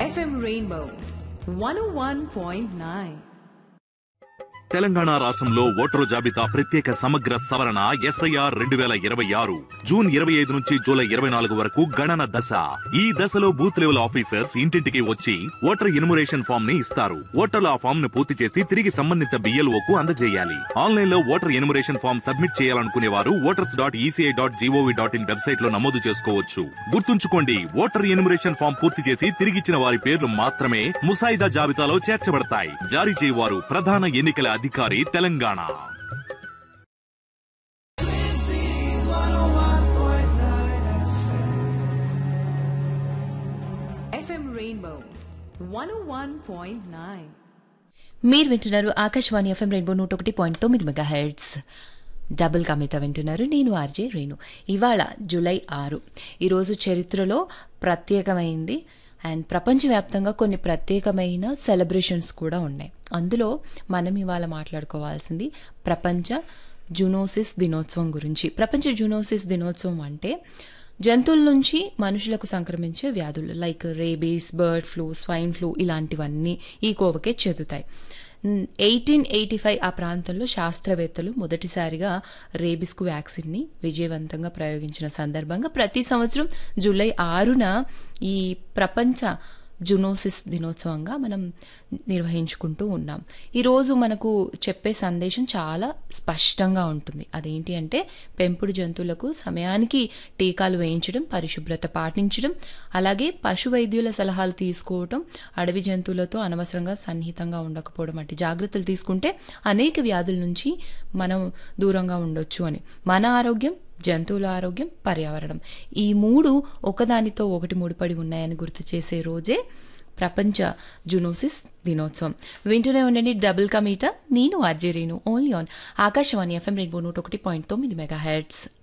FM Rainbow 101.9. Telangana రాష్ట్రంలో voter జాబితా ప్రత్యేక సమగ్ర సవరణ ఎస్ఐఆర్ రెండు వేల ఇరవై ఆరు జూన్ ఇరవై ఐదు నుంచి జూలై ఇరవై నాలుగు వరకు గణన దశ ఈ దశలో బూత్ లెవెల్ ఆఫీసర్స్ ఇంటింటికి వచ్చి ఓటర్ ఇన్మురేషన్ ఫామ్ ని ఇస్తారు ఓటర్లు ఆ ఫామ్ ను పూర్తి చేసి తిరిగి సంబంధిత బిఎల్ఓ కు అందజేయాలి ఆన్లైన్ లో ఓటర్ ఇన్మురేషన్ ఫామ్ సబ్మిట్ చేయాలనుకునే వారు voters dot ECI dot G O V dot in website లో నమోదు చేసుకోవచ్చు గుర్తుంచుకోండి ఓటర్ ఇన్మురేషన్ ఫామ్ పూర్తి చేసి తిరిగిచ్చిన వారి పేర్లు మాత్రమే ముసాయిదా జాబితాలో చేర్చబడతాయి జారీ చేయవారు ప్రధాన ఎన్నికల అధికారి తెలంగాణ FM Rainbow 101.9. మీరు వింటున్నారు ఆకాశవాణి ఎఫ్ఎం రెయిన్బో నూట ఒకటి పాయింట్ తొమ్మిది మెగా హెడ్స్ డబుల్ కమిటా వింటున్నారు నేను ఆర్జే రేణు ఇవాళ జూలై ఆరు ఈరోజు చరిత్రలో ప్రత్యేకమైంది అండ్ ప్రపంచవ్యాప్తంగా కొన్ని ప్రత్యేకమైన సెలబ్రేషన్స్ కూడా ఉన్నాయి అందులో మనం ఇవాళ మాట్లాడుకోవాల్సింది ప్రపంచ జునోసిస్ దినోత్సవం గురించి ప్రపంచ జునోసిస్ దినోత్సవం అంటే జంతువుల నుంచి మనుషులకు సంక్రమించే వ్యాధులు like rabies bird flu swine flu ఇలాంటివన్నీ ఈ కోవకే చెందుతాయి ఎయిటీన్ ఎయిటీ ఫైవ్ ఆ ప్రాంతంలో శాస్త్రవేత్తలు మొదటిసారిగా రేబిస్కు వ్యాక్సిన్ని విజయవంతంగా ప్రయోగించిన సందర్భంగా ప్రతి సంవత్సరం జూలై ఆరున ఈ ప్రపంచ జునోసిస్ దినోత్సవంగా మనం నిర్వహించుకుంటూ ఉన్నాం ఈరోజు మనకు చెప్పే సందేశం చాలా స్పష్టంగా ఉంటుంది అదేంటి అంటే పెంపుడు జంతువులకు సమయానికి టీకాలు వేయించడం పరిశుభ్రత పాటించడం అలాగే పశు వైద్యుల సలహాలు తీసుకోవటం అడవి జంతువులతో అనవసరంగా సన్నిహితంగా ఉండకపోవడం వంటి జాగ్రత్తలు తీసుకుంటే అనేక వ్యాధుల నుంచి మనం దూరంగా ఉండొచ్చు అని మన ఆరోగ్యం జంతువుల ఆరోగ్యం పర్యావరణం ఈ మూడు ఒకదానితో ఒకటి ముడిపడి ఉన్నాయని గుర్తు చేసే రోజే ప్రపంచ జునోసిస్ దినోత్సవం వింటూనే ఉండండి డబుల్ కమీటా నేను RJ Renu only on Akashvani FM Rainbow నూట ఒకటి పాయింట్ తొమ్మిది మెగా హెడ్స్